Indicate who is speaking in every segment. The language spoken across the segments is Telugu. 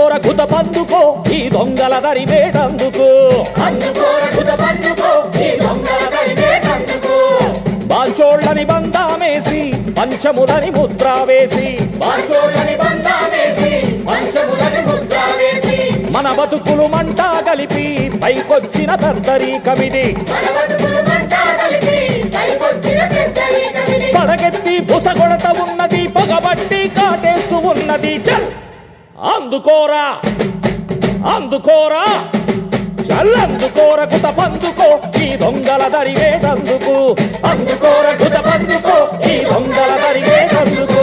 Speaker 1: అందుకోర గుత పందుకో ఈ దొంగల దరి వేటందుకు
Speaker 2: అందుకోరకుత పందుకో ఈ దొంగల కరివేటందుకు
Speaker 1: బాంచోళ్ళని బందామేసి పంచములని ముద్ర వేసి
Speaker 2: వాచోళ్ళని బంధామేసి పంచములని ముద్ర వేసి
Speaker 1: మన బతుకులు మంట కలిపి పైకొచ్చిన దర్దరీ కమిది
Speaker 2: మన బతుకులు మంట కలిపి పైకొచ్చిన పెద్దరికమిది
Speaker 1: పడగెత్తి బుసగొడత ఉన్నది పగబట్టి కాటేస్తూ ఉన్నది చల్ అందుకోరా అందుకోరా చల్ అందుకోర కుత పందుకో ఈ దొంగల దరి వేటందుకు అందుకోర కుత పందుకో ఈ దొంగల దరి వేటందుకు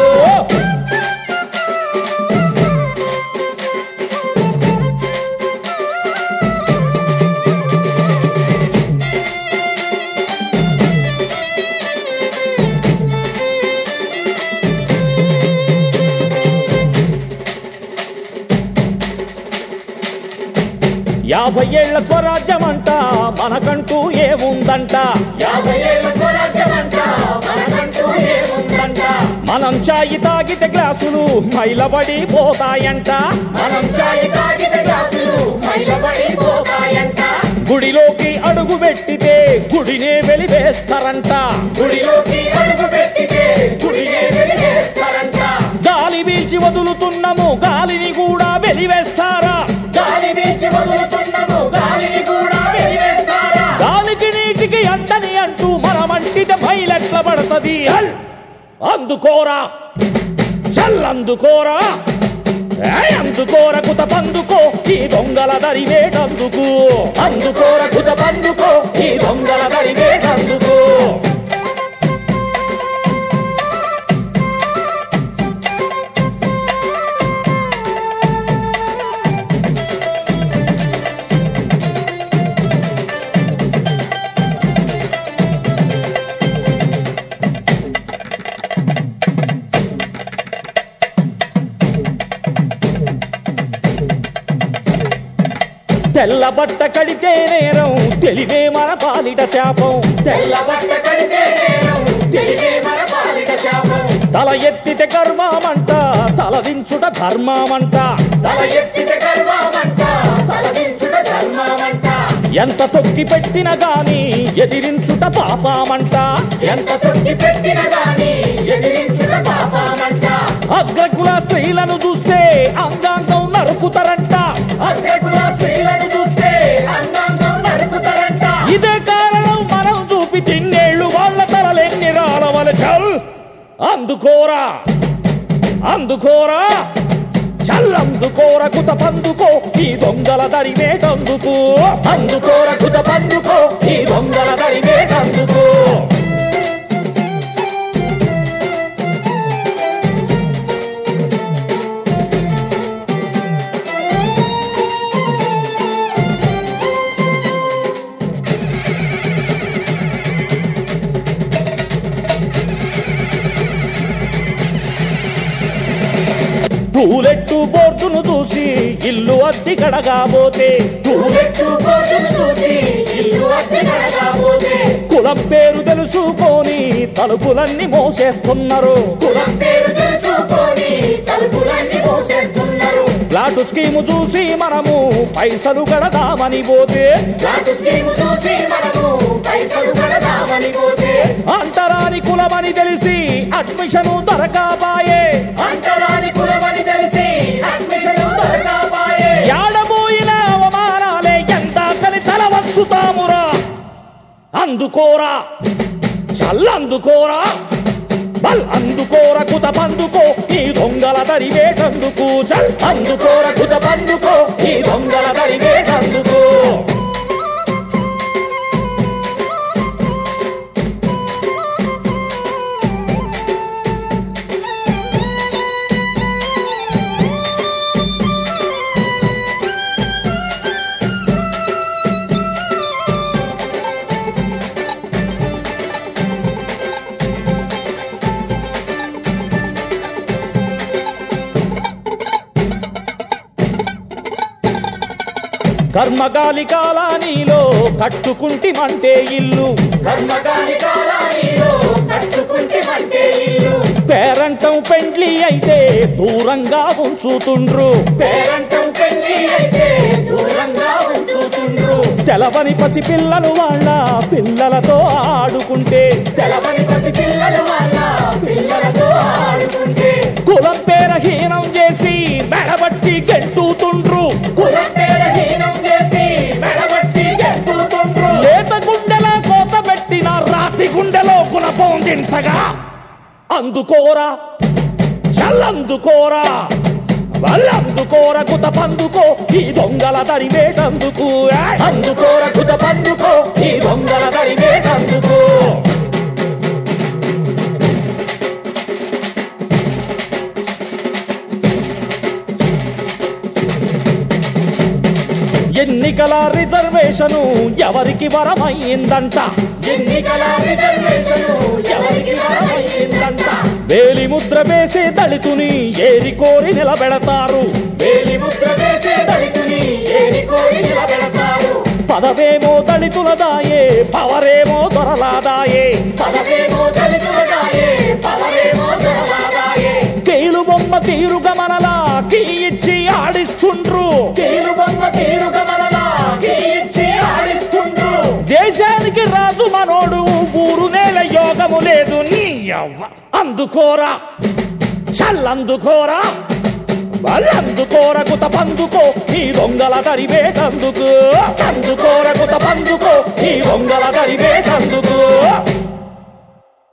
Speaker 1: యాభై ఏళ్ల స్వరాజ్యమంట మనకంటూ ఏముందంట
Speaker 2: యాభై ఏళ్ళ స్వరాజ్యమంట మనకంటూ ఏముందంట
Speaker 1: మనం చాయి తాగితే గ్లాసులు మైలబడి పోతాయంట
Speaker 2: మనం చాయి తాగిన గ్లాసులు మైలబడి పోతాయంట
Speaker 1: గుడిలోకి అడుగు పెట్టితే గుడినే వెలివేస్తారంట
Speaker 2: గుడిలోకి అడుగు పెట్టితే గుడినే వెలివేస్తారంట
Speaker 1: గాలి పీల్చి వదులుతున్నాము గాలిని కూడా వెలివేస్తారా
Speaker 2: గాలి వీచి వదులుతున్నాము గాలిని కూడా వెలివేస్తారా
Speaker 1: గాలికి నీటికి అంటని అంటూ మనమంటితే బయలెట్ల పడతది హల్! అందుకోరా చల్ అందుకోరా ఏయ్ అందుకోర కుత పందుకో ఈ దొంగల దరి వేటందుకు అందుకోర కుత పందుకో ఈ దొంగల దరి వేటందుకు తెల్ల బట్ట కడితే నేరం తెలివే మన పాలిట శాపం
Speaker 2: తెల్ల బట్ట కడితే నేరం తెలివే మన పాలిట శాపం
Speaker 1: తల ఎత్తితే గర్వమంట తలదించుట ధర్మమంట
Speaker 2: తల ఎత్తితే గర్వమంట తలదించుట ధర్మమంట
Speaker 1: ఎంత తొక్కి పెట్టిన గాని ఎదిరించుట పాపమంట
Speaker 2: ఎంత తొక్కి పెట్టిన గాని ఎదిరించుట పాపమంట
Speaker 1: అగ్రకుల స్త్రీలను చూస్తే అంగాంగం నరుకుతారంట
Speaker 2: అగ్రకుల స్త్రీలను చూస్తే అంగాంగం నరుకుతారంట
Speaker 1: ఇదే కారణం మనం చూపి తిన్నేళ్ళు వాళ్ళ తలలెన్ని రాలవల చల్ అందుకోరా అందుకోరా చల్ అందుకోర కుత పందుకో ఈ దొంగల దరివేటందుకు అందుకోర కుత పందుకో ఈ దొంగల దరివేటందుకు టూలెట్టు బోర్డును చూసి ఇల్లు అద్దె కడగాబోతే
Speaker 2: పూలెట్టు బోర్డును చూసి ఇల్లు అద్దె నడకపోతే
Speaker 1: కులం పేరు తెలుసుకొని తలుపులన్నీ మోసేస్తున్నారు
Speaker 2: కులం పేరు తెలుసుకొని తలుపులన్నీ మూసేస్తున్నారు
Speaker 1: ప్లాటు స్కీము చూసి మనము పైసలు కడదామని పోతే
Speaker 2: లాంటి స్కీమ్ చూసి మనము పైసలు కడదామని పోతే
Speaker 1: అంటరాని కులమని తెలిసి అడ్మిషన్ దొరకాబాయే
Speaker 2: అంటరాని కులమని తెలిసి అడ్మిషన్ దొరకపాయే
Speaker 1: యాడబోయిన అవమానాలే ఎంత కని తల వంచుతామురా అందుకోరా చల్లందుకోరా బల్ అందుకోర కుత పందుకో ఈ దొంగల దరివేటందుకు చల్ అందుకోర కుత పందుకో ఈ దొంగల దరివేటందుకు కర్మగాలి కాలానీలో కట్టుకుంటిమంటే ఇల్లు
Speaker 2: కర్మగాని కాలానిలో కట్టుకుంటే మంటే ఇల్లు
Speaker 1: పేరంటం పెండ్లి అయితే దూరంగా ఉంచుతుండ్రు
Speaker 2: పేరంటం ఆడుతుండ్రు
Speaker 1: తెలవని పసి పిల్లలు వాళ్ళ పిల్లలతో ఆడుకుంటే
Speaker 2: తెలవని పసి పిల్లలు వాళ్ళ పిల్లలతో ఆడుకుంటే
Speaker 1: కులం పేర హీనం చేసి మెడబట్టి గెంటుతుండ్రు
Speaker 2: కులం పేరహీనం చేసి మెడబట్టి గెంటుతుండ్రు
Speaker 1: లేత గుండెల కోత పెట్టిన రాతి గుండెలో గుణపం దించగా అందుకోరా చల్లందుకోరా వాళ్ళందుకోర కుత పందుకో ఈ దొంగల తరిమేటందుకు ఏయ్!
Speaker 2: అందుకోర కుత పందుకో ఈ దొంగల దరిమేటందుకు
Speaker 1: ఎన్నికల రిజర్వేషను ఎవరికి వరమైందంట
Speaker 2: ఎన్నికల రిజర్వేషన్ ఎవరికి వరమైందంట
Speaker 1: వేలి ముద్ర వేసే దళితుని ఏరి కోరి నిలబెడతారు
Speaker 2: వేలి ముద్ర వేసే దళితుని ఏరి కోరి నిలబెడతారు
Speaker 1: పదవేమో దళితులదాయే పవరేమో దొరలాదాయే
Speaker 2: పదవేమో దళితులదాయే పవరేమో దొరలాదాయే
Speaker 1: కీలు బొమ్మ తీరుగా మనలా కీ ఇచ్చి ఆడిస్తుండ్రు
Speaker 2: తీరు బొమ్మ తీరుగా మనలా ఇచ్చి ఆడిస్తుండ్రు
Speaker 1: దేశానికి రాజు మనోడు ఊరు నేల యోగము లేదు నీ అవ్వ అందుకోరా చల్లందుకోరా వాళ్ళందుకోర కుత పందుకో ఈ దొంగల తరివేటందుకు అందుకోర కుత పందుకో ఈ దొంగల తరివేటందుకు